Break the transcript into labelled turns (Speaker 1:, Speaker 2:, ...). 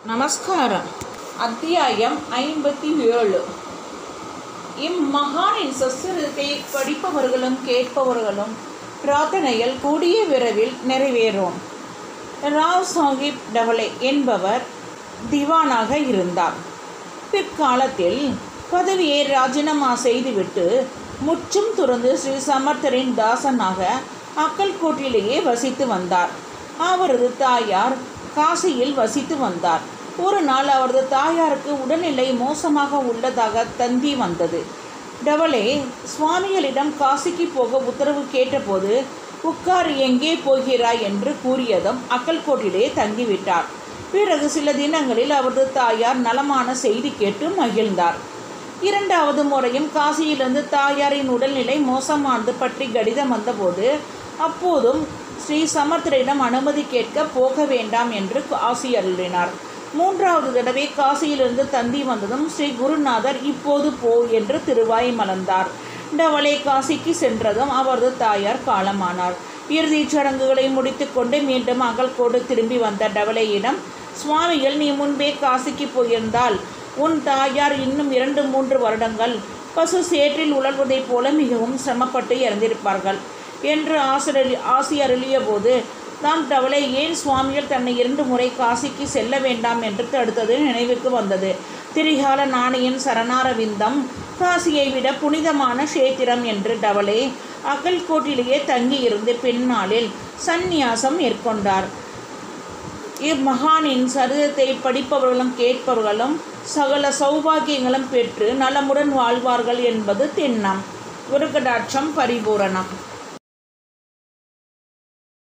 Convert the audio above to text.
Speaker 1: நமஸ்காரம் அத்தியாயம் ஐம்பத்தி ஏழு இம்மகானின் சஸ்திரத்தை படிப்பவர்களும் கேட்பவர்களும் பிரார்த்தனைகள் கூடிய விரைவில் நிறைவேறும் ராவ் சாஹிப் டவலே என்பவர் திவானாக இருந்தார் பிற்காலத்தில் பதவியை ராஜினாமா செய்துவிட்டு முற்றும் துறந்து ஸ்ரீ சமர்த்தரின் தாசனாக அக்கல்கோட்டிலேயே வசித்து வந்தார் அவரது தாயார் காசியில் வசித்து வந்தார் ஒரு நாள் அவரது தாயாருக்கு உடல்நிலை மோசமாக உள்ளதாக தந்தி வந்தது டவலே சுவாமிகளிடம் காசிக்கு போக உத்தரவு கேட்டபோது உட்கார் எங்கே போகிறாய் என்று கூறியதும் அக்கல்கோட்டிலே தங்கிவிட்டார் பிறகு சில தினங்களில் அவரது தாயார் நலமான செய்தி கேட்டு மகிழ்ந்தார் இரண்டாவது முறையும் காசியிலிருந்து தாயாரின் உடல்நிலை மோசமானது பற்றி கடிதம் வந்தபோது அப்போதும் ஸ்ரீ சமர்த்தரிடம் அனுமதி கேட்க போக வேண்டாம் என்று காசி அருளினார் மூன்றாவது தடவை காசியிலிருந்து தந்தி வந்ததும் ஸ்ரீ குருநாதர் இப்போது போ என்று திருவாய் மலர்ந்தார் டவலே காசிக்கு சென்றதும் அவரது தாயார் காலமானார் இறுதிச் சடங்குகளை முடித்துக்கொண்டு மீண்டும் அகல்கோடு திரும்பி வந்த டவலேயிடம் சுவாமிகள் நீ முன்பே காசிக்கு போயிருந்தால் உன் தாயார் இன்னும் இரண்டு மூன்று வருடங்கள் பசு சேற்றில் உழல்வதைப் போல மிகவும் சிரமப்பட்டு இறந்திருப்பார்கள் என்று ஆசிரியர் ஆசி அருளிய போது தாம் டவலை ஏன் சுவாமிகள் தன்னை இரண்டு முறை காசிக்கு செல்ல வேண்டாம் என்று தடுத்தது நினைவுக்கு வந்தது திரிகால நாணியின் சரணாரவிந்தம் காசியை விட புனிதமான கஷேத்திரம் என்று டவலே அகல்கோட்டிலேயே தங்கியிருந்து பின்னாளில் சந்நியாசம் மேற்கொண்டார் இம்மகானின் சரிதத்தை படிப்பவர்களும் கேட்பவர்களும் சகல சௌபாகியங்களும் பெற்று நலமுடன் வாழ்வார்கள் என்பது திண்ணம் குருகடாட்சம் பரிபூரணம்